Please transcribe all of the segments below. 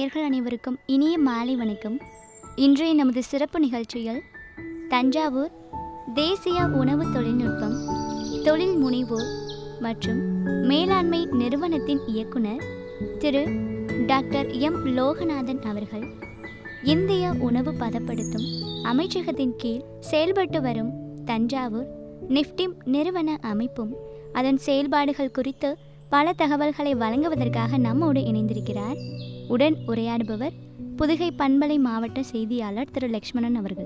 நேயர்கள் அனைவருக்கும் இனிய மாலை வணக்கம் இன்றைய நமது சிறப்பு நிகழ்ச்சியில் தஞ்சாவூர் தேசிய உணவு தொழில்நுட்பம் தொழில் முனைவோர் மற்றும் மேலாண்மை நிறுவனத்தின் இயக்குனர் திரு டாக்டர் எம் லோகநாதன் அவர்கள் இந்திய உணவு பதப்படுத்தும் அமைச்சகத்தின் கீழ் செயல்பட்டு வரும் தஞ்சாவூர் நிஃப்டிம் நிறுவன அமைப்பும் அதன் செயல்பாடுகள் குறித்து பல தகவல்களை வழங்குவதற்காக நம்மோடு இணைந்திருக்கிறார் உடன் உரையாடுபவர் புதுகை பண்பலை மாவட்ட செய்தியாளர் திரு லக்ஷ்மணன் அவர்கள்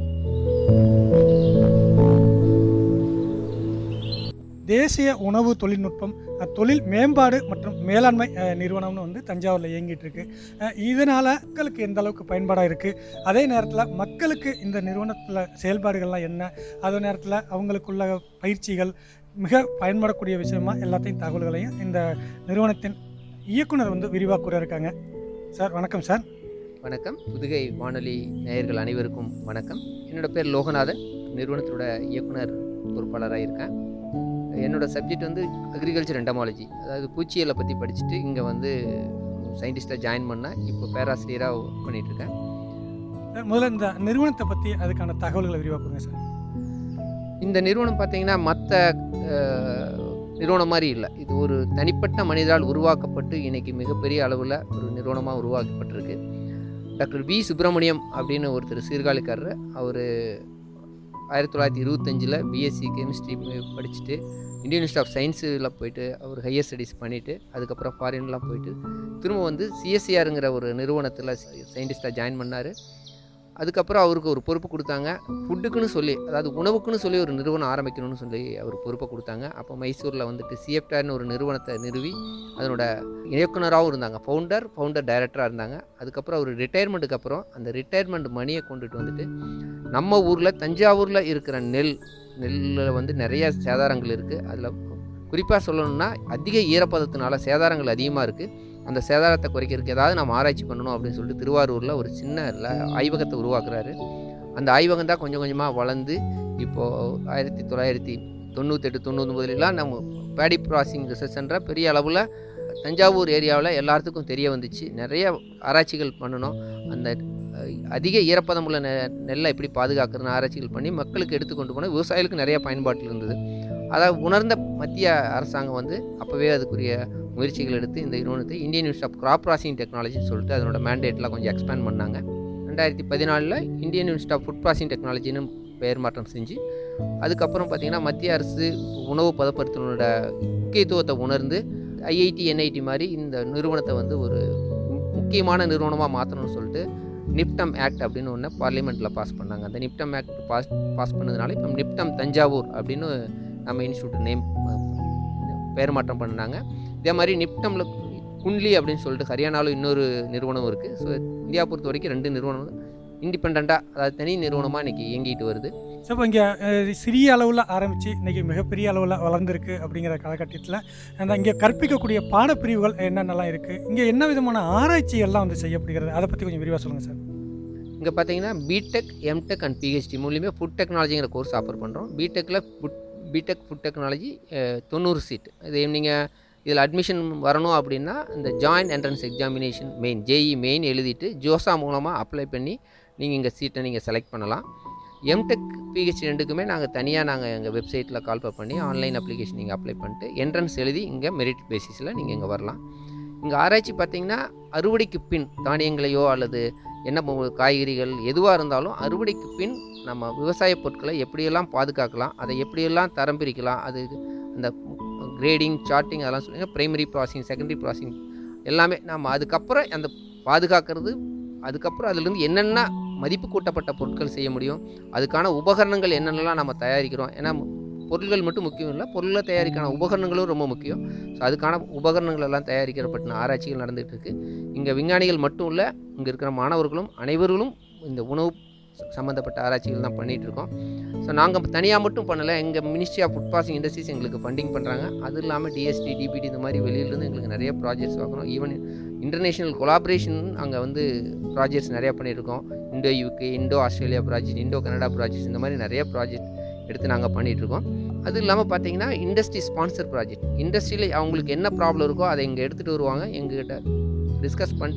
தேசிய உணவு தொழில்நுட்பம் அஹ், தொழில் மேம்பாடு மற்றும் மேலாண்மை அஹ், நிறுவனம்னு வந்து தஞ்சாவூரில் இயங்கிட்டு இருக்கு அஹ், இதனால மக்களுக்கு எந்த அளவுக்கு பயன்பாடாக இருக்கு அதே நேரத்தில் மக்களுக்கு இந்த நிறுவனத்தில் செயல்பாடுகள்லாம் என்ன அதே நேரத்தில் அவங்களுக்குள்ள பயிற்சிகள் மிக பயன்படக்கூடிய விஷயமா எல்லாத்தையும் தகவல்களையும் இந்த நிறுவனத்தின் இயக்குனர் வந்து விரிவாக கூற இருக்காங்க சார் வணக்கம் சார் வணக்கம் புதுகை வானொலி நேயர்கள் அனைவருக்கும் வணக்கம் என்னோட பேர் லோகநாதன் நிறுவனத்தோட இயக்குனர் பொறுப்பாளராக இருக்கேன் என்னோட சப்ஜெக்ட் வந்து அக்ரிகல்ச்சர் எண்டமாலஜி அதாவது பூச்சியலை பற்றி படிச்சுட்டு இங்கே வந்து சயின்டிஸ்ட்டாக ஜாயின் பண்ணேன் இப்போ பேராசிரியராக ஒர்க் பண்ணிகிட்ருக்கேன் சார் முதல்ல இந்த நிறுவனத்தை பற்றி அதுக்கான தகவல்களை விரிவாக கொடுங்க சார் இந்த நிறுவனம் பார்த்தீங்கன்னா மற்ற நிறுவனம் மாதிரி இல்லை இது ஒரு தனிப்பட்ட மனிதரால் உருவாக்கப்பட்டு இன்னைக்கு மிகப்பெரிய அளவில் ஒரு நிறுவனமாக உருவாக்கப்பட்டிருக்கு டாக்டர் வி சுப்பிரமணியம் அப்படின்னு ஒருத்தர் சீர்காழிக்காரர் அவர் ஆயிரத்தி தொள்ளாயிரத்தி இருபத்தஞ்சில் பிஎஸ்சி கெமிஸ்ட்ரி படிச்சுட்டு இந்தியன் இன்ஸ்டியூட் ஆஃப் சயின்ஸில் போயிட்டு அவர் ஹையர் ஸ்டடீஸ் பண்ணிவிட்டு அதுக்கப்புறம் ஃபாரின்லாம் போயிட்டு திரும்ப வந்து சிஎஸ்சிஆருங்கிற ஒரு நிறுவனத்தில் சயின்டிஸ்ட்டாக ஜாயின் பண்ணார் அதுக்கப்புறம் அவருக்கு ஒரு பொறுப்பு கொடுத்தாங்க ஃபுட்டுக்குன்னு சொல்லி அதாவது உணவுக்குன்னு சொல்லி ஒரு நிறுவனம் ஆரம்பிக்கணும்னு சொல்லி அவர் பொறுப்பை கொடுத்தாங்க அப்போ மைசூரில் வந்துட்டு சிஎஃப்டார்னு ஒரு நிறுவனத்தை நிறுவி அதனோட இயக்குனராகவும் இருந்தாங்க ஃபவுண்டர் ஃபவுண்டர் டைரக்டராக இருந்தாங்க அதுக்கப்புறம் அவர் ரிட்டையர்மெண்ட்டுக்கு அப்புறம் அந்த ரிட்டையர்மெண்ட் மணியை கொண்டுட்டு வந்துட்டு நம்ம ஊரில் தஞ்சாவூரில் இருக்கிற நெல் நெல்லில் வந்து நிறைய சேதாரங்கள் இருக்குது அதில் குறிப்பாக சொல்லணும்னா அதிக ஈரப்பதத்தினால சேதாரங்கள் அதிகமாக இருக்குது அந்த சேதாரத்தை குறைக்கிறதுக்கு ஏதாவது நம்ம ஆராய்ச்சி பண்ணணும் அப்படின்னு சொல்லிட்டு திருவாரூரில் ஒரு சின்ன ல- ஆய்வகத்தை உருவாக்குறாரு அந்த ஆய்வகம் தான் கொஞ்சம் கொஞ்சமாக வளர்ந்து இப்போது ஆயிரத்தி தொள்ளாயிரத்தி தொண்ணூத்தெட்டு தொண்ணூத்தொம்பதுலாம் நம்ம பேடி ப்ராசிங் ரிசர்ச் சென்டராக பெரிய அளவில் தஞ்சாவூர் ஏரியாவில் எல்லாத்துக்கும் தெரிய வந்துச்சு நிறைய ஆராய்ச்சிகள் பண்ணணும் அந்த அஹ், அதிக ஈரப்பதம் உள்ள நெ நெல்லை எப்படி பாதுகாக்கிறதுன்னு ஆராய்ச்சிகள் பண்ணி மக்களுக்கு எடுத்து கொண்டு போனால் விவசாயிகளுக்கு நிறைய பயன்பாட்டில் இருந்தது அதை உணர்ந்த மத்திய அரசாங்கம் வந்து அப்போவே அதுக்குரிய முயற்சிகள் எடுத்து இந்த நிறுவனத்தை Indian institute of crop processing டெக்னாலஜின்னு சொல்லிட்டு அதனோட மேண்டேட்லாம் கொஞ்சம் எக்ஸ்பேண்ட் பண்ணாங்க ரெண்டாயிரத்தி பதினாலில் Indian institute of food processing டெக்னாலஜின்னு பெயர் மாற்றம் செஞ்சு அதுக்கப்புறம் பார்த்திங்கன்னா மத்திய அரசு உணவு பதப்படுத்தலோட முக்கியத்துவத்தை உணர்ந்து ஐஐடி என்ஐடி மாதிரி இந்த நிறுவனத்தை வந்து ஒரு மு- முக்கியமான நிறுவனமாக மாற்றணும்னு சொல்லிட்டு நிப்டம் ஆக்ட் அப்படின்னு ஒன்று பார்லிமெண்ட்டில் பாஸ் பண்ணாங்க அந்த நிப்டம் ஆக்ட் பாஸ் பாஸ் பண்ணதுனால இப்போ நிப்டம் தஞ்சாவூர் அப்படின்னு நம்ம இன்ஸ்டியூட் நேம் பெயர் மாற்றம் பண்ணினாங்க இதே மாதிரி நிப்டமில் குன்லி அப்படின்னு சொல்லிட்டு ஹரியானாவில் இன்னொரு நிறுவனம் இருக்குது ஸோ இந்தியா பொறுத்த வரைக்கும் ரெண்டு நிறுவனம் இண்டிபெண்ட்டாக அதாவது தனி நிறுவனமாக இன்றைக்கி இயங்கிட்டு வருது ஸோ இப்போ இங்கே சிறிய அளவில் ஆரம்பித்து இன்றைக்கி மிகப்பெரிய அளவில் வளர்ந்துருக்கு அப்படிங்கிற காலகட்டத்தில் அந்த இங்கே கற்பிக்கக்கூடிய பாடப்பிரிவுகள் என்னென்னலாம் இருக்குது இங்கே என்ன விதமான ஆராய்ச்சிகள்லாம் வந்து செய்யப்படுகிறது அதை பற்றி கொஞ்சம் விரிவாக சொல்லுங்கள் சார் இங்கே பார்த்தீங்கன்னா பிடெக் எம்டெக் அண்ட் பிஹெச்டி மூலியமே ஃபுட் டெக்னாலஜிங்கிற கோர்ஸ் ஆஃபர் பண்ணுறோம் பிடெக்கில் ஃபுட் பிடெக் ஃபுட் டெக்னாலஜி தொண்ணூறு சீட் இது நீங்கள் இதில் அட்மிஷன் வரணும் அப்படின்னா இந்த joint entrance examination main JEE main எழுதிட்டு ஜோசா மூலமாக அப்ளை பண்ணி நீங்கள் இங்கே சீட்டை நீங்கள் செலக்ட் பண்ணலாம் எம்டெக் பிஹெச்டி ரெண்டுக்குமே நாங்கள் தனியாக நாங்கள் எங்கள் வெப்சைட்டில் கால்பர் பண்ணி ஆன்லைன் அப்ளிகேஷன் நீங்கள் அப்ளை பண்ணிட்டு என்ட்ரன்ஸ் எழுதி இங்கே மெரிட் பேசிஸில் நீங்கள் இங்கே வரலாம் இங்கே ஆராய்ச்சி பார்த்தீங்கன்னா அறுவடைக்கு பின் தானியங்களையோ அல்லது என்ன பொ- காய்கறிகள் எதுவாக இருந்தாலும் அறுவடைக்கு பின் நம்ம விவசாய பொருட்களை எப்படியெல்லாம் பாதுகாக்கலாம் அதை எப்படியெல்லாம் தரம் பிரிக்கலாம் அது அந்த கிரேடிங் சார்ட்டிங் அதெல்லாம் சொல்லுங்க பிரைமரி ப்ராசஸிங் செகண்டரி ப்ராசஸிங் எல்லாமே நம்ம அதுக்கப்புறம் அந்த பாதுகாக்கிறது அதுக்கப்புறம் அதுலேருந்து என்னென்ன மதிப்பு கூட்டப்பட்ட பொருட்கள் செய்ய முடியும் அதுக்கான உபகரணங்கள் என்னென்னலாம் நம்ம தயாரிக்கிறோம் ஏன்னா பொருட்கள் மட்டும் முக்கியம் இல்லை பொருளை தயாரிக்கான உபகரணங்களும் ரொம்ப முக்கியம் ஸோ அதுக்கான உபகரணங்கள் எல்லாம் தயாரிக்கப்பட்ட ஆராய்ச்சிகள் நடந்துகிட்டு இருக்கு இங்கே விஞ்ஞானிகள் மட்டும் இல்லை இங்கே இருக்கிற மாணவர்களும் அனைவர்களும் இந்த உணவு ச- சம்மந்தப்பட்ட ஆராய்ச்சிகள் தான் பண்ணிகிட்டு இருக்கோம் ஸோ நாங்கள் தனியாக மட்டும் பண்ணலை எங்கள் ministry of food processing industries எங்களுக்கு ஃபண்டிங் பண்ணுறாங்க அது இல்லாமல் டிஎஸ்டி டிபிடி இந்த மாதிரி வெளியிலேருந்து எங்களுக்கு நிறைய ப்ராஜெக்ட்ஸ் வாங்குறோம் ஈவன் இன்டர்நேஷ்னல் கொலாபரேஷன் அங்கே வந்து ப்ராஜெக்ட்ஸ் நிறையா பண்ணியிருக்கோம் Indo UK Indo Australia project Indo Canada projects இந்த மாதிரி நிறைய ப்ராஜெக்ட் எடுத்து நாங்கள் பண்ணிகிட்ருக்கோம் அது இல்லாமல் பார்த்தீங்கன்னா இண்டஸ்ட்ரி ஸ்பான்சர் ப்ராஜெக்ட் இண்டஸ்ட்ரியில் அவங்களுக்கு என்ன ப்ராப்ளம் இருக்கோ அதை இங்கே எடுத்துகிட்டு வருவாங்க எங்ககிட்ட டிஸ்கஸ் பண்ணிட்டு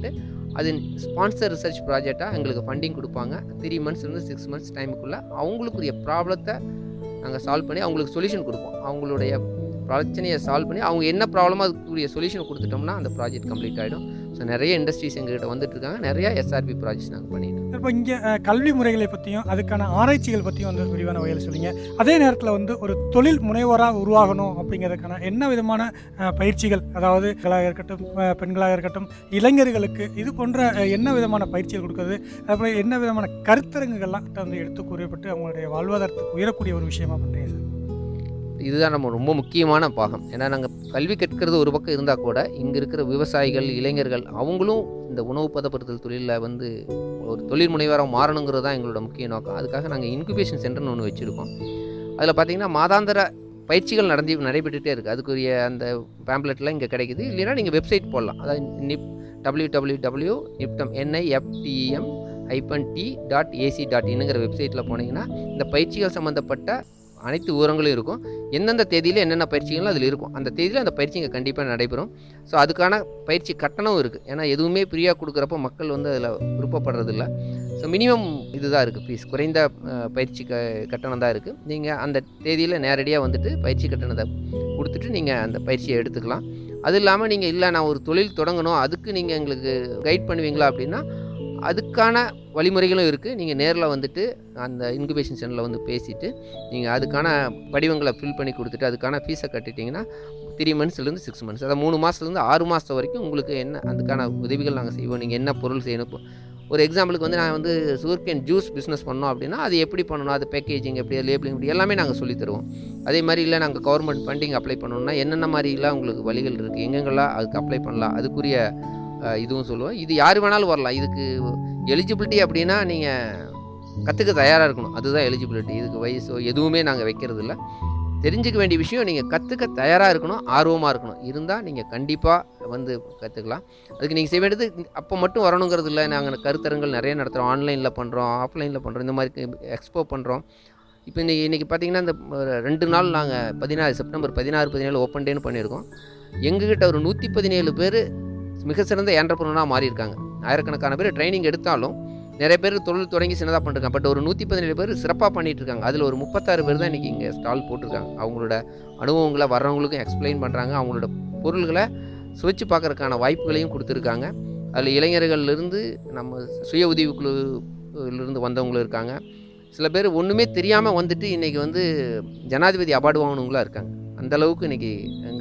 அது ஸ்பான்சர் ரிசர்ச் ப்ராஜெக்டாக எங்களுக்கு ஃபண்டிங் கொடுப்பாங்க த்ரீ மந்த்ஸ்லேருந்து சிக்ஸ் மந்த்ஸ் டைமுக்குள்ளே அவங்களுக்குரிய ப்ராப்ளத்தை நாங்கள் சால்வ் பண்ணி அவங்களுக்கு சொல்யூஷன் கொடுப்போம் அவங்களுடைய பிரச்சனையை சால்வ் பண்ணி அவங்க என்ன ப்ராப்ளமோ அதுக்குரிய சொல்யூஷன் கொடுத்துட்டோம்னா அந்த ப்ராஜெக்ட் கம்ப்ளீட் ஆகிடும் ஸோ நிறைய இண்டஸ்ட்ரீஸ் எங்ககிட்ட வந்துட்டு இருக்காங்க நிறைய எஸ்ஆர்பி ப்ராஜெக்ட்ஸ் நாங்கள் பண்ணிட்டு இருக்கோம் இப்போ இங்கே கல்வி முறைகளை பற்றியும் அதுக்கான ஆராய்ச்சிகள் பற்றியும் வந்து விரிவான வகையில் சொல்லிங்க அதே நேரத்தில் வந்து ஒரு தொழில் முனைவோராக உருவாகணும் அப்படிங்கிறதுக்கான என்ன விதமான அஹ், பயிற்சிகள் அதாவது பெண்களாக இருக்கட்டும் அஹ், பெண்களாக இருக்கட்டும் இளைஞர்களுக்கு இது போன்ற அஹ், என்ன விதமான பயிற்சிகள் கொடுக்குறது அதுபோல் என்ன விதமான கருத்தரங்குகள்லாம் வந்து எடுத்து கூறப்பட்டு அவங்களுடைய வாழ்வாதாரத்துக்கு உயரக்கூடிய ஒரு விஷயமா பண்ணுறீங்க சார் இதுதான் நம்ம ரொம்ப முக்கியமான பாகம் ஏன்னா நாங்கள் கல்வி கற்கிறது ஒரு பக்கம் இருந்தால் கூட இங்கே இருக்கிற விவசாயிகள் இளைஞர்கள் அவங்களும் இந்த உணவு பதப்படுத்தல் தொழிலில் வந்து ஒரு தொழில் முனைவராக மாறணுங்கிறது தான் எங்களோட முக்கிய நோக்கம் அதுக்காக நாங்கள் இன்குபேஷன் சென்டர்னு ஒன்று வச்சுருக்கோம் அதில் பார்த்தீங்கன்னா மாதாந்திர பயிற்சிகள் நடந்து நடைபெற்றுட்டே இருக்குது அதுக்குரிய அந்த பேம்ப்ளெட்லாம் இங்கே கிடைக்குது இல்லைன்னா நீங்கள் வெப்சைட் போடலாம் அதாவது நிப் W W W NIFTEM NIFTM hyphen T dot AC dot இன்னுங்கிற வெப்சைட்டில் போனீங்கன்னா இந்த பயிற்சிகள் சம்மந்தப்பட்ட அனைத்து விவரங்களும் இருக்கும் எந்தெந்த தேதியில் என்னென்ன பயிற்சிகளும் அதில் இருக்கும் அந்த தேதியில் அந்த பயிற்சி இங்கே கண்டிப்பாக நடைபெறும் ஸோ அதுக்கான பயிற்சி கட்டணம் இருக்குது ஏன்னா எதுவுமே ஃப்ரீயாக கொடுக்குறப்ப மக்கள் வந்து அதில் விருப்பப்படுறதில்ல ஸோ மினிமம் இதுதான் இருக்குது ஃபீஸ் குறைந்த அஹ், பயிற்சி க கட்டணம் தான் இருக்குது நீங்கள் அந்த தேதியில் நேரடியாக வந்துட்டு பயிற்சி கட்டணத்தை கொடுத்துட்டு நீங்கள் அந்த பயிற்சியை எடுத்துக்கலாம் அது இல்லாமல் நீங்கள் இல்லை நான் ஒரு தொழில் தொடங்கணும் அதுக்கு நீங்கள் எங்களுக்கு கைட் பண்ணுவீங்களா அப்படின்னா அதுக்கான வழிமுறைகளும் இருக்குது நீங்கள் நேரில் வந்துட்டு அந்த இன்குபேஷன் சென்டரில் வந்து பேசிவிட்டு நீங்கள் அதுக்கான படிவங்களை ஃபில் பண்ணி கொடுத்துட்டு அதுக்கான ஃபீஸை கட்டிட்டீங்கன்னா த்ரீ மந்த்ஸ்லேருந்து சிக்ஸ் மந்த்ஸ் அதாவது மூணு மாதத்துலேருந்து ஆறு மாதம் வரைக்கும் உங்களுக்கு என்ன அதுக்கான உதவிகள் நாங்கள் செய்வோம் நீங்கள் என்ன பொருள் செய்யணும் இப்போ ஒரு எக்ஸாம்பிளுக்கு வந்து நான் வந்து சுகர்கேன் ஜூஸ் பிஸ்னஸ் பண்ணோம் அப்படின்னா அது எப்படி பண்ணணும் அது பேக்கேஜிங் எப்படி லேபிளிங் இப்படி எல்லாமே நாங்கள் சொல்லித் தருவோம் அதே மாதிரி இல்லை நாங்கள் கவர்மெண்ட் ஃபண்டிங் அப்ளை பண்ணணும்னா என்னென்ன மாதிரிலாம் உங்களுக்கு வழிகள் இருக்குது எங்கெங்கெல்லாம் அதுக்கு அப்ளை பண்ணலாம் அதுக்குரிய அஹ், இதுவும் சொல்லுவோம் இது யார் வேணாலும் வரலாம் இதுக்கு எலிஜிபிலிட்டி அப்படின்னா நீங்கள் கற்றுக்க தயாராக இருக்கணும் அதுதான் எலிஜிபிலிட்டி இதுக்கு வயசோ எதுவுமே நாங்கள் வைக்கிறது இல்ல தெரிஞ்சுக்க வேண்டிய விஷயம் நீங்கள் கற்றுக்க தயாராக இருக்கணும் ஆர்வமாக இருக்கணும் இருந்தால் நீங்கள் கண்டிப்பாக வந்து கற்றுக்கலாம் அதுக்கு நீங்கள் செய்ய வேண்டியது அப்போ மட்டும் வரணுங்கிறது இல்லை நாங்கள் கருத்தரங்கள் நிறைய நடத்துகிறோம் ஆன்லைனில் பண்ணுறோம் ஆஃப்லைனில் பண்ணுறோம் இந்த மாதிரி எக்ஸ்போ பண்ணுறோம் இப்போ இன்றைக்கி இன்றைக்கி பார்த்தீங்கன்னா இந்த ஒரு ரெண்டு நாள் நாங்கள் பதினாறு செப்டம்பர் பதினாறு பதினேழு ஓப்பன் டேன்னு பண்ணியிருக்கோம் எங்ககிட்ட ஒரு நூற்றி பதினேழு பேர் மிக சிறந்த ஏண்டர்பனாக மாறியிருக்காங்க ஆயிரக்கணக்கான பேர் ட்ரைனிங் எடுத்தாலும் நிறைய பேர் தொழில் தொடங்கி சின்னதாக பண்ணிருக்காங்க பட் ஒரு நூற்றி பதினேழு பேர் சிறப்பாக பண்ணிட்டு இருக்காங்க அதில் ஒரு முப்பத்தாறு பேர் தான் இன்றைக்கி இங்கே ஸ்டால் போட்டிருக்காங்க அவங்களோட அனுபவங்களை வர்றவங்களுக்கும் எக்ஸ்பிளைன் பண்ணுறாங்க அவங்களோட பொருள்களை சுவைச்சு பார்க்கறதுக்கான வாய்ப்புகளையும் கொடுத்துருக்காங்க அதில் இளைஞர்கள்லேருந்து நம்ம சுய உதவிக்குழுலேருந்து வந்தவங்களும் இருக்காங்க சில பேர் ஒன்றுமே தெரியாமல் வந்துட்டு இன்றைக்கி வந்து ஜனாதிபதி அவார்டு வாங்கினவங்களாம் இருக்காங்க அந்த அளவுக்கு இன்றைக்கி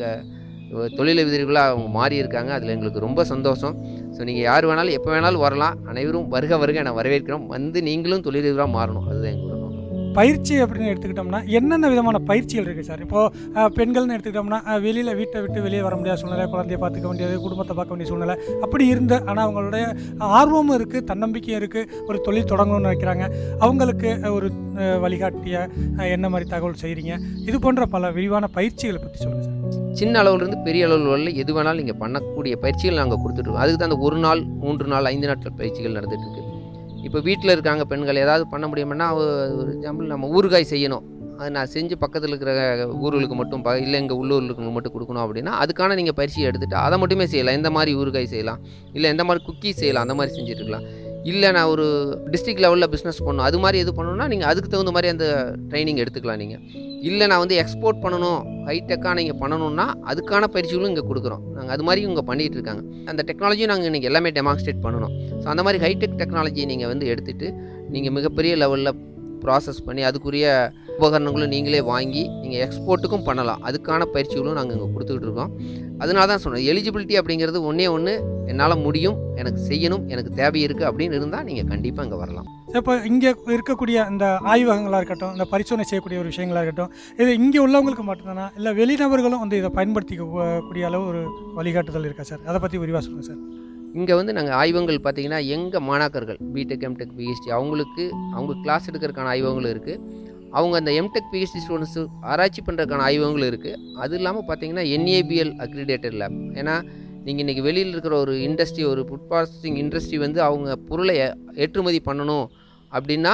எங்கள் தொழிலதிபர்களாக அவங்க மாறி இருக்காங்க அதில் எங்களுக்கு ரொம்ப சந்தோஷம் ஸோ நீங்கள் யார் வேணாலும் எப்போ வேணாலும் வரலாம் அனைவரும் வருக வருக என வரவேற்கிறோம் வந்து நீங்களும் தொழிலதிபராக மாறணும் அதுதான் எங்களோட நோக்கம் பயிற்சி அப்படின்னு எடுத்துக்கிட்டோம்னா என்னென்ன விதமான பயிற்சிகள் இருக்குது சார் இப்போது பெண்கள்னு எடுத்துக்கிட்டோம்னா வெளியில் வீட்டை விட்டு வெளியே வர முடியாத சூழ்நிலை குழந்தைய பார்த்துக்க வேண்டியது குடும்பத்தை பார்க்க வேண்டிய சூழ்நிலை அப்படி இருந்த ஆனால் அவங்களுடைய ஆர்வமும் இருக்குது தன்னம்பிக்கையும் இருக்குது ஒரு தொழில் தொடங்கணும்னு நினைக்கிறாங்க அவங்களுக்கு அஹ், ஒரு அஹ், வழிகாட்டிய அஹ், என்ன மாதிரி தகவல் செய்கிறீங்க இது போன்ற பல விரிவான பயிற்சிகளை பற்றி சொல்லுங்கள் சார் சின்ன அளவுலேருந்து பெரிய அளவில் வரல எது வேணாலும் நீங்கள் பண்ணக்கூடிய பயிற்சிகள் நாங்கள் கொடுத்துட்ருக்கோம் அதுக்கு தான் அந்த ஒரு நாள் மூன்று நாள் ஐந்து நாட்கள் பயிற்சிகள் நடந்துட்டு இருக்கு இப்போ வீட்டில் இருக்காங்க பெண்கள் ஏதாவது பண்ண முடியும்னா ஒரு- ஒரு எக்ஸாம்பிள் நம்ம ஊறுகாய் செய்யணும் அது நான் செஞ்சு பக்கத்தில் இருக்கிற ஊர்களுக்கு மட்டும் ப இல்லை எங்கள் உள்ளூர்களுக்கு மட்டும் கொடுக்கணும் அப்படின்னா அதுக்கான நீங்கள் பயிற்சி எடுத்துகிட்டு அதை மட்டுமே செய்யலாம் எந்த மாதிரி ஊறுகாய் செய்யலாம் இல்லை எந்த மாதிரி குக்கீஸ் செய்யலாம் அந்த மாதிரி செஞ்சுட்டு இருக்கலாம் இல்லை நான் ஒரு டிஸ்ட்ரிக்ட் லெவலில் பிஸ்னஸ் பண்ணணும் அது மாதிரி எது பண்ணணும்னா நீங்கள் அதுக்கு தகுந்த மாதிரி அந்த ட்ரைனிங் எடுத்துக்கலாம் நீங்கள் இல்லை நான் வந்து எக்ஸ்போர்ட் பண்ணணும் ஹைடெக்காக நீங்கள் பண்ணணும்னா அதுக்கான பயிற்சிகளும் இங்கே கொடுக்குறோம் நாங்கள் அது மாதிரி இங்கே பண்ணிகிட்டு இருக்காங்க அந்த டெக்னாலஜியும் நாங்கள் இன்றைக்கி எல்லாமே டெமான்ஸ்ட்ரேட் பண்ணணும் ஸோ அந்த மாதிரி ஹைடெக் டெக்னாலஜியை நீங்கள் வந்து எடுத்துகிட்டு நீங்கள் மிகப்பெரிய லெவலில் ப்ராசஸ் பண்ணி அதுக்குரிய உபகரணங்களும் நீங்களே வாங்கி நீங்கள் எக்ஸ்போர்ட்டுக்கும் பண்ணலாம் அதுக்கான பயிற்சிகளும் நாங்கள் இங்கே கொடுத்துக்கிட்டு இருக்கோம் அதனால தான் சொன்னேன் எலிஜிபிலிட்டி அப்படிங்கிறது ஒன்றே ஒன்று என்னால் முடியும் எனக்கு செய்யணும் எனக்கு தேவை இருக்குது அப்படின்னு இருந்தால் நீங்கள் கண்டிப்பாக இங்கே வரலாம் இப்போ இங்கே இருக்கக்கூடிய இந்த ஆய்வகங்களாக இருக்கட்டும் இந்த பரிசோதனை செய்யக்கூடிய ஒரு விஷயங்களாக இருக்கட்டும் இது இங்கே உள்ளவங்களுக்கு மட்டும்தானா இல்லை வெளிநபர்களும் வந்து இதை பயன்படுத்திக்க கூ- கூடிய அளவு ஒரு வழிகாட்டுதல் இருக்கா சார் அதை பற்றி விரிவாக சொல்லுங்கள் சார் இங்கே வந்து நாங்கள் ஆய்வகங்கள் பார்த்தீங்கன்னா எங்கள் மாணாக்கர்கள் பிடெக் எம்டெக் பிஹெச்டி அவங்களுக்கு அவங்க கிளாஸ் எடுக்கிறதுக்கான ஆய்வகங்களும் இருக்குது அவங்க அந்த எம்டெக் பிஹெச்டி ஸ்டூடெண்ட்ஸ் ஆராய்ச்சி பண்ணுறதுக்கான ஆய்வகங்களும் இருக்குது அது இல்லாமல் பார்த்தீங்கன்னா என்ஏபிஎல் அக்ரிடேட்டட் லேப் ஏன்னா நீங்கள் இன்றைக்கி வெளியில் இருக்கிற ஒரு இண்டஸ்ட்ரி ஒரு ஃபுட் ப்ராசஸிங் இண்டஸ்ட்ரி வந்து அவங்க பொருளை ஏ- ஏற்றுமதி பண்ணணும் அப்படின்னா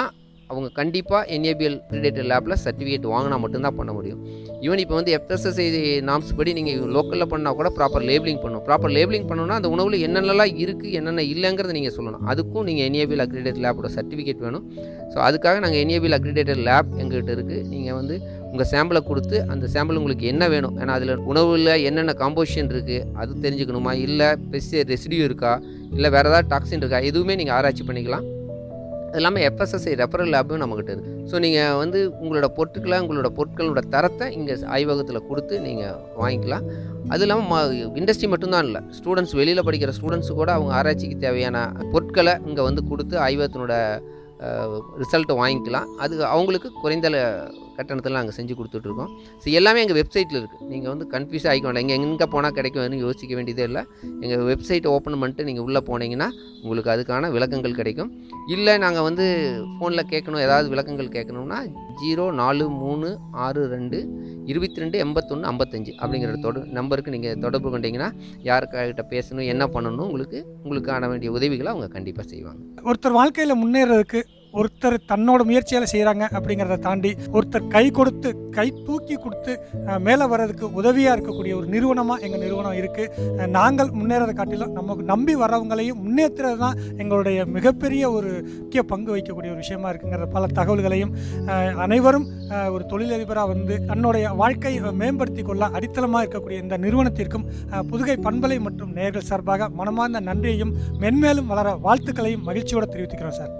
அவங்க கண்டிப்பாக என்ஏபிஎல் அக்ரிடேட்டட் லேபில் சர்டிஃபிகேட் வாங்கினா மட்டும்தான் பண்ண முடியும் ஈவன் இப்போ வந்து எஃப்எஸ்எஸ்ஐ நாம்ஸ் படி நீங்கள் லோக்கலில் பண்ணால் கூட ப்ராப்பர் லேபிளிங் பண்ணணும் ப்ராப்பர் லேபிளிங் பண்ணணும்னா அந்த உணவில் என்னென்னலாம் இருக்குது என்னென்ன இல்லைங்கிறத நீங்கள் சொல்லணும் அதுக்கும் நீங்கள் என்ஏபிஎல் அக்ரிடேட் லேபோட சர்டிஃபிகேட் வேணும் ஸோ அதுக்காக நாங்கள் என்ஏபிஎல் அக்ரிடேட்டட் லேப் எங்ககிட்ட இருக்குது நீங்கள் வந்து உங்கள் சாம்பிளை கொடுத்து அந்த சாம்பிள் உங்களுக்கு என்ன வேணும் ஏன்னா அதில் உணவில் என்னென்ன காம்போசிஷன் இருக்குது அது தெரிஞ்சுக்கணுமா இல்லை பெஸ் ரெசிடியூ இருக்கா இல்லை வேறு ஏதாவது டாக்ஸின் இருக்கா எதுவுமே நீங்கள் ஆராய்ச்சி பண்ணிக்கலாம் அது இல்லாமல் எஃப்எஸ்எஸ்ஐ ரெஃபரல் லேபும் நம்மக்கிட்ட இருக்குது ஸோ நீங்கள் வந்து உங்களோட பொருட்களை உங்களோட பொருட்களோட தரத்தை இங்கே ஆய்வகத்தில் கொடுத்து நீங்கள் வாங்கிக்கலாம் அது இல்லாமல் இண்டஸ்ட்ரி மட்டும்தான் இல்லை ஸ்டூடெண்ட்ஸ் வெளியில் படிக்கிற ஸ்டூடெண்ட்ஸு கூட அவங்க ஆராய்ச்சிக்கு தேவையான பொருட்களை இங்கே வந்து கொடுத்து ஆய்வகத்தினோட ரிசல்ட்டை வாங்கிக்கலாம் அது அவங்களுக்கு குறைந்த ல- கட்டணத்தில் நாங்கள் செஞ்சு கொடுத்துட்ருக்கோம் ஸோ எல்லாமே எங்கள் வெப்சைட்டில் இருக்குது நீங்கள் வந்து கன்ஃபியூஸ் ஆகிக்க வேண்டாம் இங்கே எங்கே போனால் கிடைக்கும் யோசிக்க வேண்டியதே இல்லை எங்கள் வெப்சைட்டை ஓப்பன் பண்ணிட்டு நீங்கள் உள்ளே போனீங்கன்னா உங்களுக்கு அதுக்கான விளக்கங்கள் கிடைக்கும் இல்லை நாங்கள் வந்து ஃபோனில் கேட்கணும் ஏதாவது விளக்கங்கள் கேட்கணும்னா ஜீரோ நாலு மூணு ஆறு ரெண்டு இருபத்தி ரெண்டு எண்பத்தொன்று ஐம்பத்தஞ்சு அப்படிங்கிற தொட நம்பருக்கு நீங்கள் தொடர்பு கொண்டீங்கன்னா யாருக்கிட்ட பேசணும் என்ன பண்ணணும் உங்களுக்கு உங்களுக்கான வேண்டிய உதவிகளை அவங்க கண்டிப்பாக செய்வாங்க ஒருத்தர் வாழ்க்கையில் முன்னேறதுக்கு ஒருத்தர் தன்னோட முயற்சியால் செய்கிறாங்க அப்படிங்கிறத தாண்டி ஒருத்தர் கை கொடுத்து கை தூக்கி கொடுத்து அஹ், மேலே வர்றதுக்கு உதவியாக இருக்கக்கூடிய ஒரு நிறுவனமாக எங்கள் நிறுவனம் இருக்குது நாங்கள் முன்னேறதை காட்டிலும் நமக்கு நம்பி வர்றவங்களையும் முன்னேற்றுறது தான் எங்களுடைய மிகப்பெரிய ஒரு முக்கிய பங்கு வகிக்கக்கூடிய ஒரு விஷயமா இருக்குங்கிற பல தகவல்களையும் அஹ், அனைவரும் அஹ், ஒரு தொழிலதிபராக வந்து தன்னுடைய வாழ்க்கையை மேம்படுத்தி கொள்ள அடித்தளமாக இருக்கக்கூடிய இந்த நிறுவனத்திற்கும் அஹ், புதுகை பண்பலை மற்றும் நேர்கள் சார்பாக மனமார்ந்த நன்றியையும் மென்மேலும் வளர வாழ்த்துக்களையும் மகிழ்ச்சியோடு தெரிவித்துக்கிறோம் சார்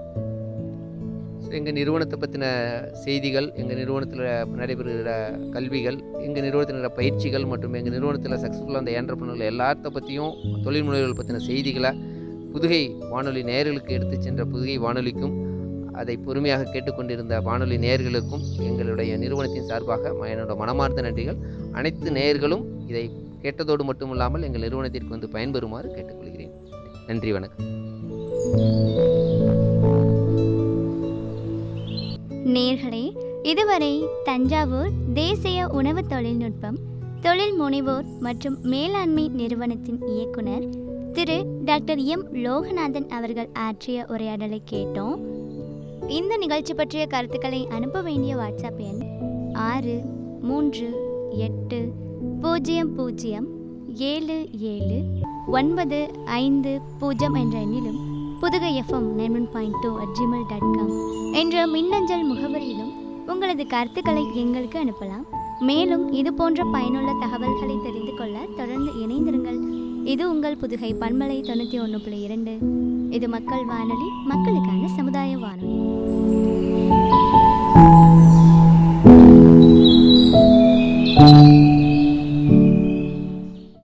எங்கள் நிறுவனத்தை பற்றின செய்திகள் எங்கள் நிறுவனத்தில் நடைபெறுகிற கல்விகள் எங்கள் நிறுவனத்தில் இருக்கிற பயிற்சிகள் மற்றும் எங்கள் நிறுவனத்தில் சக்ஸஸ்ஃபுல்லாக அந்த ஏன்றப்பணங்கள் எல்லாத்த பற்றியும் தொழில் முனைவர்கள் பற்றின செய்திகளை புதுகை வானொலி நேயர்களுக்கு எடுத்து சென்ற புதுகை வானொலிக்கும் அதை பொறுமையாக கேட்டுக்கொண்டிருந்த வானொலி நேயர்களுக்கும் எங்களுடைய நிறுவனத்தின் சார்பாக ம- என்னோட மனமார்ந்த நன்றிகள் அனைத்து நேயர்களும் இதை கேட்டதோடு மட்டுமில்லாமல் எங்கள் நிறுவனத்திற்கு வந்து பயன்பெறுமாறு கேட்டுக்கொள்கிறேன் நன்றி வணக்கம் நேர்களே இதுவரை தஞ்சாவூர் தேசிய உணவு தொழில்நுட்பம் தொழில் முனைவோர் மற்றும் மேலாண்மை நிறுவனத்தின் இயக்குனர் திரு டாக்டர் எம் லோகநாதன் அவர்கள் ஆற்றிய உரையாடலை கேட்டோம் இந்த நிகழ்ச்சி பற்றிய கருத்துக்களை அனுப்ப வேண்டிய வாட்ஸ்அப் எண் ஆறு மூன்று எட்டு பூஜ்ஜியம் பூஜ்ஜியம் ஏழு ஏழு ஒன்பது ஐந்து பூஜ்ஜியம் என்ற எண்ணிலும் Pudugai FM nine one point two at Gmail dot com என்ற மின்னஞ்சல் முகவரியிலும் உங்களது கருத்துக்களை எங்களுக்கு அனுப்பலாம் மேலும் இது போன்ற பயனுள்ள தகவல்களை தெரிந்து கொள்ள தொடர்ந்து இணைந்திருங்கள் இது உங்கள் புதுகை பண்பலை தொண்ணூற்றி ஒன்று புள்ளி இரண்டு இது மக்கள் வானொலி மக்களுக்கான சமுதாய வானொலி